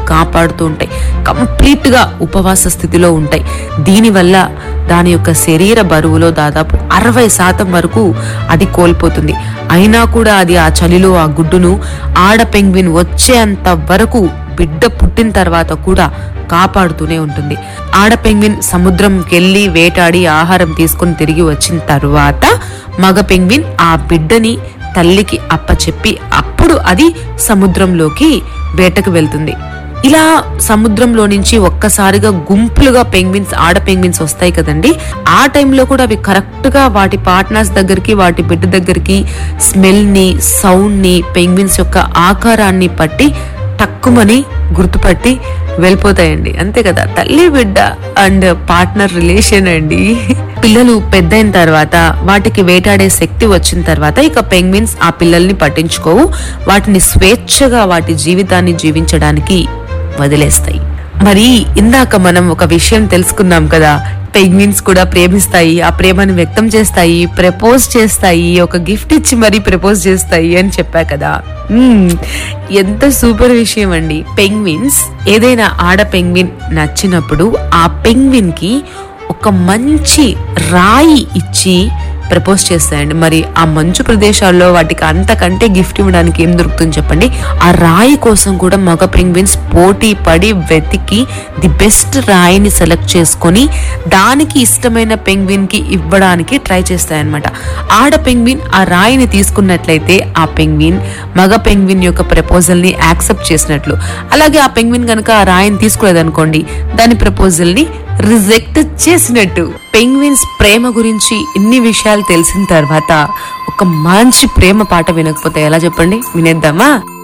కాపాడుతూ ఉంటాయి కంప్లీట్ గా ఉపవాస స్థితిలో ఉంటాయి దీనివల్ల దాని యొక్క శరీర బరువులో దాదాపు అరవై శాతం వరకు అది కోల్పోతుంది అయినా కూడా అది ఆ చలిలో ఆ గుడ్డును ఆడ పెంగ్విన్ వచ్చేంత వరకు బిడ్డ పుట్టిన తర్వాత కూడా కాపాడుతూనే ఉంటుంది ఆడ పెంగ్విన్ సముద్రంకి వెళ్ళి వేటాడి ఆహారం తీసుకుని తిరిగి వచ్చిన తర్వాత మగ పెంగ్విన్ ఆ బిడ్డని తల్లికి అప్పచెప్పి అప్పుడు అది సముద్రంలోకి వేటకు వెళ్తుంది ఇలా సముద్రంలో నుంచి ఒక్కసారిగా గుంపులుగా పెంగ్విన్స్ ఆడ పెంగ్విన్స్ వస్తాయి కదండి ఆ టైంలో కూడా అవి కరెక్ట్ గా వాటి పార్ట్నర్స్ దగ్గరికి వాటి బిడ్డ దగ్గరికి స్మెల్ ని సౌండ్ ని పెంగ్విన్స్ యొక్క ఆకారాన్ని పట్టి టక్కుమని గుర్తుపట్టి వెళ్ళిపోతాయండి అంతే కదా తల్లి బిడ్డ అండ్ పార్ట్నర్ రిలేషన్ అండి పిల్లలు పెద్దయిన తర్వాత వాటికి వేటాడే శక్తి వచ్చిన తర్వాత ఇక పెంగ్విన్స్ ఆ పిల్లల్ని పట్టించుకోవు వాటిని స్వేచ్ఛగా వాటి జీవితాన్ని జీవించడానికి వదిలేస్తాయి మరి ఇందాక మనం ఒక విషయం తెలుసుకున్నాం కదా పెంగ్విన్స్ కూడా ప్రేమిస్తాయి ఆ ప్రేమను వ్యక్తం చేస్తాయి ప్రపోజ్ చేస్తాయి ఒక గిఫ్ట్ ఇచ్చి మరీ ప్రపోజ్ చేస్తాయి అని చెప్పా కదా మ్మ్, ఎంత సూపర్ విషయం అండి పెంగ్విన్స్ ఏదైనా ఆడ పెంగ్విన్ నచ్చినప్పుడు ఆ పెంగ్విన్ కి ఒక మంచి రాయి ఇచ్చి ప్రపోజ్ చేస్తాయండి మరి ఆ మంచు ప్రదేశాల్లో వాటికి అంతకంటే గిఫ్ట్ ఇవ్వడానికి ఏం దొరుకుతుంది చెప్పండి ఆ రాయి కోసం కూడా మగ పెంగ్విన్స్ పోటీ పడి వెతికి ది బెస్ట్ రాయిని సెలెక్ట్ చేసుకొని దానికి ఇష్టమైన పెంగ్విన్ కి ఇవ్వడానికి ట్రై చేస్తాయన్నమాట ఆడ పెంగ్విన్ ఆ రాయిని తీసుకున్నట్లయితే ఆ పెంగ్విన్ మగ పెంగ్విన్ యొక్క ప్రపోజల్ ని యాక్సెప్ట్ చేసినట్లు అలాగే ఆ పెంగ్విన్ కనుక ఆ రాయిని తీసుకోలేదనుకోండి దాని ప్రపోజల్ ని రిజెక్ట్ చేసినట్టు పెంగ్విన్స్ ప్రేమ గురించి ఇన్ని విషయాలు తెలిసిన తర్వాత ఒక మంచి ప్రేమ పాట వినకపోతే ఎలా చెప్పండి వినేద్దామా